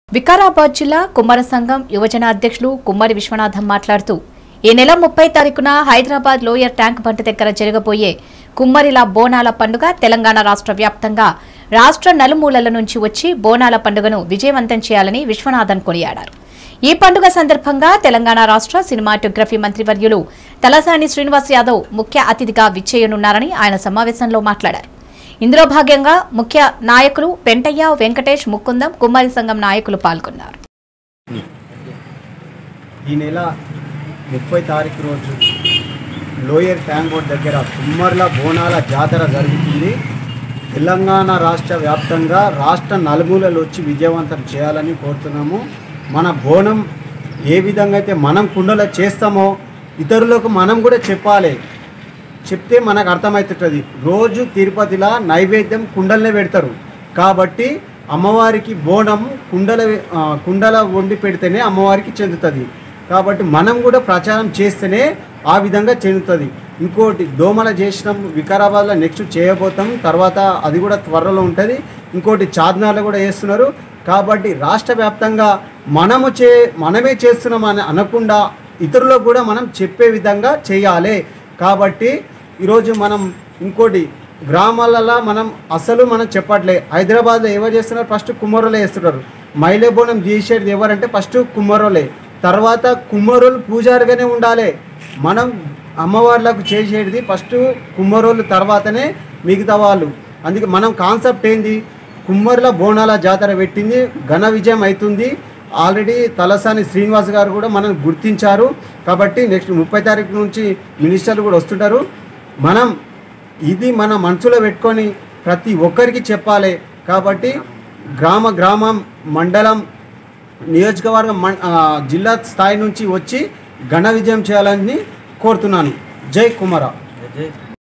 వికారాబాద్ జిల్లా కుమ్మర సంఘం యువజన అధ్యక్షులు కుమ్మరి విశ్వనాథం మాట్లాడుతూ ఈ నెల ముప్పై తారీఖున హైదరాబాద్ లోయర్ ట్యాంక్ బండ్ దగ్గర జరగబోయే కుమ్మరిల బోనాల పండుగ తెలంగాణ రాష్ట్ర వ్యాప్తంగా రాష్ట్ర నలుమూలల నుంచి వచ్చి బోనాల పండుగను విజయవంతం చేయాలని విశ్వనాథన్ కొనియాడారు ఈ పండుగ సందర్భంగా తెలంగాణ రాష్ట్ర సినిమాటోగ్రఫీ మంత్రివర్యులు తలసాని శ్రీనివాస్ యాదవ్ ముఖ్య అతిథిగా విచ్చేయనున్నారని ఆయన సమావేశంలో మాట్లాడారు ఇందులో భాగంగా ముఖ్య నాయకులు పెంటయ్య వెంకటేష్ ముకుందం కుమారి సంఘం నాయకులు పాల్గొన్నారు ఈ నెల ముప్పై తారీఖు రోజు లోయర్ ట్యాంక్ రోడ్ దగ్గర కుమ్మర్ల బోనాల జాతర జరుగుతుంది తెలంగాణ రాష్ట్ర వ్యాప్తంగా రాష్ట్ర నలుమూలలు వచ్చి విజయవంతం చేయాలని కోరుతున్నాము మన బోనం ఏ విధంగా అయితే మనం కుండలో చేస్తామో ఇతరులకు మనం కూడా చెప్పాలి చెప్తే మనకు అర్థమవుతుంటుంది రోజు తిరుపతిలో నైవేద్యం కుండలనే పెడతారు కాబట్టి అమ్మవారికి బోనం కుండల ఆ, కుండల వండి పెడితేనే అమ్మవారికి చెందుతుంది కాబట్టి మనం కూడా ప్రచారం చేస్తేనే ఆ విధంగా చెందుతుంది ఇంకోటి దోమల చేసినాం వికారాబాద్లో నెక్స్ట్ చేయబోతాం తర్వాత అది కూడా త్వరలో ఉంటుంది ఇంకోటి చార్మినార్లో కూడా వేస్తున్నారు కాబట్టి రాష్ట్ర వ్యాప్తంగా మనము చే మనమే చేస్తున్నామని అనకుండా ఇతరులకు కూడా మనం చెప్పే విధంగా చేయాలి కాబట్టి ఈరోజు మనం ఇంకోటి గ్రామాలలో మనం అసలు మనం చెప్పట్లే హైదరాబాద్లో ఎవరు చేస్తున్నారు ఫస్ట్ కుమ్మరోలే చేస్తున్నారు మైలే బోనం చేసేది ఎవరంటే ఫస్ట్ కుమ్మరోలే తర్వాత కుమ్మరోలు పూజారిగానే ఉండాలి మనం అమ్మవార్లకు చేసేది ఫస్ట్ కుమ్మరోలు తర్వాతనే మిగతా వాళ్ళు అందుకే మనం కాన్సెప్ట్ ఏంది కుమ్మరుల బోనాల జాతర పెట్టింది ఘన విజయం అవుతుంది ఆల్రెడీ తలసాని శ్రీనివాస్ గారు కూడా మనం గుర్తించారు కాబట్టి నెక్స్ట్ ముప్పై తారీఖు నుంచి మినిస్టర్లు కూడా వస్తుంటారు మనం ఇది మన మనసులో పెట్టుకొని ప్రతి ఒక్కరికి చెప్పాలి కాబట్టి గ్రామ గ్రామం మండలం నియోజకవర్గం మం- ఆ, జిల్లా స్థాయి నుంచి వచ్చి ఘన విజయం చేయాలని కోరుతున్నాను జై కుమార జై